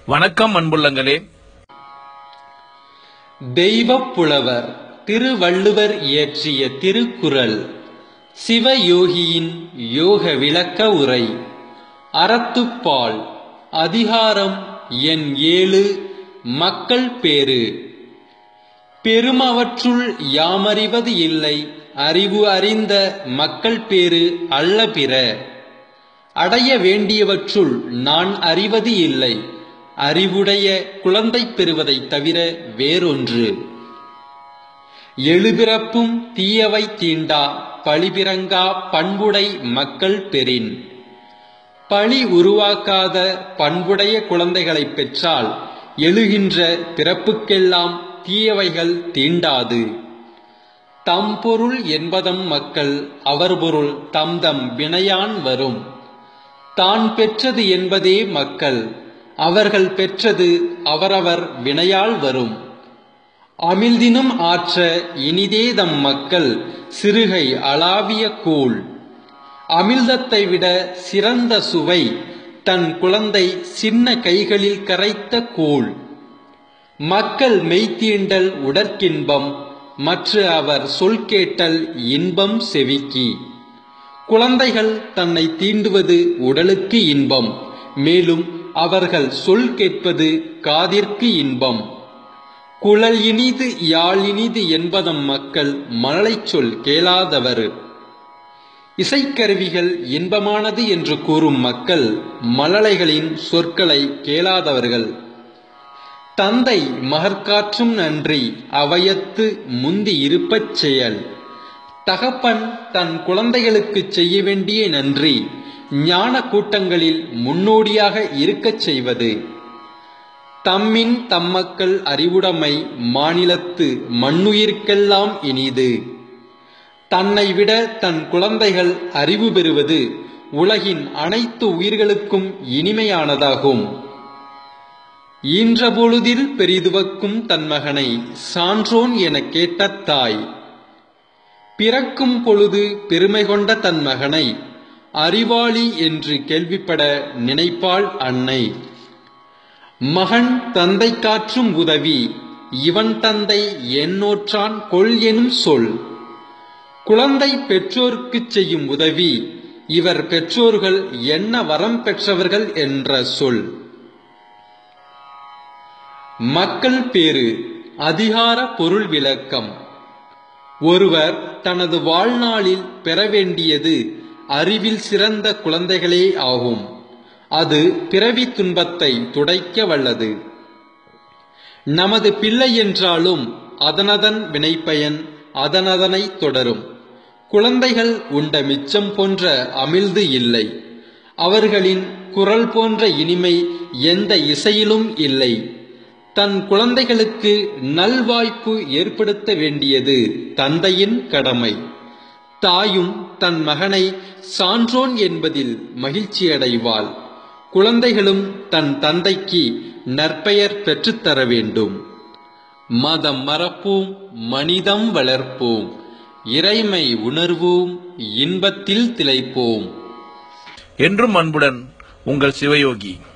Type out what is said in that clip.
வணக்கம் அன்புள்ளங்களே தெய்வப் புலவர் திருவள்ளுவர் இயற்றிய திருக்குறள் சிவயோகியின் யோக விளக்க உரை அறத்துப்பால் அதிகாரம் எண் ஏழு மக்கள் பேறு பெருமவற்றுள் யாமறிவது இல்லை அறிவு அறிந்த மக்கள் பேறு அல்ல பிற அடைய வேண்டியவற்றுள் நான் அறிவது இல்லை அறிவுடைய குழந்தை பெறுவதைத் தவிர வேறொன்று எழுபிறப்பும் தீயவை தீண்டா பழிபிறங்கா பண்புடை மக்கள் பெறின் பழி உருவாக்காத பண்புடைய குழந்தைகளைப் பெற்றால் எழுகின்ற பிறப்புக்கெல்லாம் தீயவைகள் தீண்டாது தம் பொருள் என்பதம் மக்கள் அவர் பொருள் தம் தம் வினையான் வரும் தான் பெற்றது என்பதே மக்கள் அவர்கள் பெற்றது அவரவர் வினையால் வரும் அமிழ்தினும் ஆற்ற இனிதே தம் மக்கள் சிறுகை அளாவிய கூழ் அமிழ்தத்தை விட சிறந்த சுவை தன் குழந்தை சின்ன கைகளில் கரைத்த கூழ் மக்கள் மெய்த்தீண்டல் உடற்கின்பம் மற்ற அவர் சொல் கேட்டல் இன்பம் செவிக்கி குழந்தைகள் தன்னை தீண்டுவது உடலுக்கு இன்பம் மேலும் அவர்கள் சொல் கேட்பது காதிற்கு இன்பம் குழல் இனிது யாழ் இனிது என்பதம் மக்கள் மழலைச் சொல் கேளாதவர் இசைக்கருவிகள் இன்பமானது என்று கூறும் மக்கள் மழலைகளின் சொற்களை கேளாதவர்கள் தந்தை மகற்காற்றும் நன்றி அவையத்து முந்தி இருப்பச் செயல் தகப்பன் தன் குழந்தைகளுக்குச் செய்ய வேண்டிய நன்றி ஞான கூட்டங்களில் முன்னோடியாக இருக்கச் செய்வது தம்மின் தம்மக்கள் அறிவுடைமை மாநிலத்து மண்ணுயிர்க்கெல்லாம் இனிது தன்னை விட தன் குழந்தைகள் அறிவு பெறுவது உலகின் அனைத்து உயிர்களுக்கும் இனிமையானதாகும் ஈன்ற பொழுதில் பெரிதுவக்கும் தன் மகனை சான்றோன் எனக் கேட்ட தாய் பிறக்கும் பொழுது பெருமை கொண்ட தன் மகனை அறிவாளி என்று கேள்விப்பட நினைப்பாள் அன்னை மகன் தந்தை காற்றும் உதவி இவன் தந்தை என்னோற்றான் கொள் எனும் சொல் குழந்தை பெற்றோர்க்குச் செய்யும் உதவி இவர் பெற்றோர்கள் என்ன வரம் பெற்றவர்கள் என்ற சொல் மக்கள் பேறு அதிகார பொருள் விளக்கம் ஒருவர் தனது வாழ்நாளில் பெற வேண்டியது அறிவில் சிறந்த குழந்தைகளே ஆகும் அது பிறவி துன்பத்தை துடைக்க வல்லது நமது பிள்ளை என்றாலும் அதனதன் வினைப்பயன் அதனதனை தொடரும் குழந்தைகள் உண்ட மிச்சம் போன்ற அமிழ்து இல்லை அவர்களின் குரல் போன்ற இனிமை எந்த இசையிலும் இல்லை தன் குழந்தைகளுக்கு நல்வாய்ப்பு ஏற்படுத்த வேண்டியது தந்தையின் கடமை தாயும் தன் மகனை சான்றோன் என்பதில் மகிழ்ச்சியடைவாள் குழந்தைகளும் தன் தந்தைக்கு நற்பெயர் பெற்றுத்தர வேண்டும் மதம் மறப்போம் மனிதம் வளர்ப்போம் இறைமை உணர்வோம் இன்பத்தில் திளைப்போம் என்றும் அன்புடன் உங்கள் சிவயோகி